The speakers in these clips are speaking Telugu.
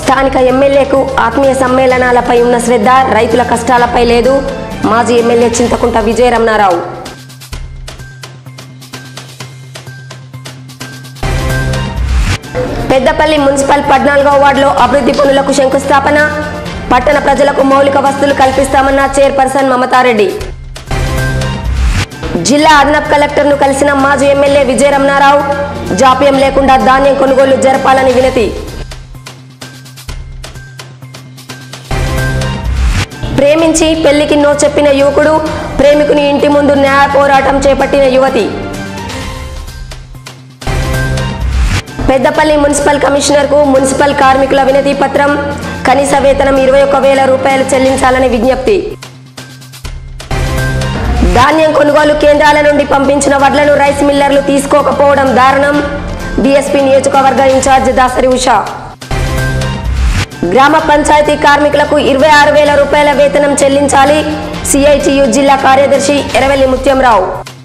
స్థానిక ఎమ్మెల్యేకు ఆత్మీయ సమ్మేళనాలపై ఉన్న శ్రద్ధ రైతుల కష్టాలపై లేదు మాజీ ఎమ్మెల్యే చింతకుంట విజయరమణారావు పెద్దపల్లి మున్సిపల్ పద్నాలుగవ వార్డులో అభివృద్ధి పనులకు శంకుస్థాపన పట్టణ ప్రజలకు మౌలిక వస్తువులు కల్పిస్తామన్న చైర్పర్సన్ మమతారెడ్డి జిల్లా అదనపు కలెక్టర్ను కలిసిన మాజీ ఎమ్మెల్యే విజయరమణారావు జాప్యం లేకుండా ధాన్యం కొనుగోలు జరపాలని వినతి ప్రేమించి పెళ్లికి నో చెప్పిన యువకుడు ప్రేమికుని ఇంటి ముందు న్యాయ పోరాటం చేపట్టిన యువతి పెద్దపల్లి మున్సిపల్ కమిషనర్కు మున్సిపల్ కార్మికుల వినతి పత్రం కనీస వేతనం ఇరవై ఒక్క వేల రూపాయలు చెల్లించాలని విజ్ఞప్తి ధాన్యం కొనుగోలు కేంద్రాల నుండి పంపించిన వడ్లను రైస్ మిల్లర్లు తీసుకోకపోవడం దారుణం బీఎస్పీ నియోజకవర్గ ఇన్ఛార్జ్ దాసరి ఉషా గ్రామ పంచాయతీ కార్మికులకు ఇరవై ఆరు వేల రూపాయల వేతనం చెల్లించాలి సిఐటియు జిల్లా కార్యదర్శి ఎరవెల్లి ముత్యంరావు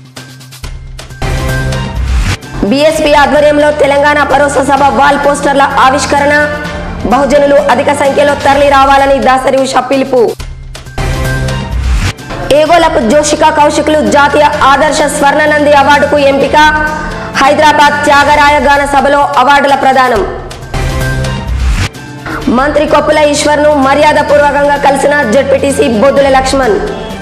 బీఎస్పీ ఆధ్వర్యంలో తెలంగాణ భరోసా సభ వాల్ పోస్టర్ల ఆవిష్కరణ బహుజనులు అధిక సంఖ్యలో తరలి రావాలని దాసరి ఉషా పిలుపు ఏగోలకు జోషికా కౌశికులు జాతీయ ఆదర్శ స్వర్ణనంది అవార్డుకు ఎంపిక హైదరాబాద్ త్యాగరాయ గాన సభలో అవార్డుల ప్రదానం మంత్రి కొప్పుల ఈశ్వర్ను మర్యాదపూర్వకంగా కలిసిన జడ్పీటీసీ బొద్దుల లక్ష్మణ్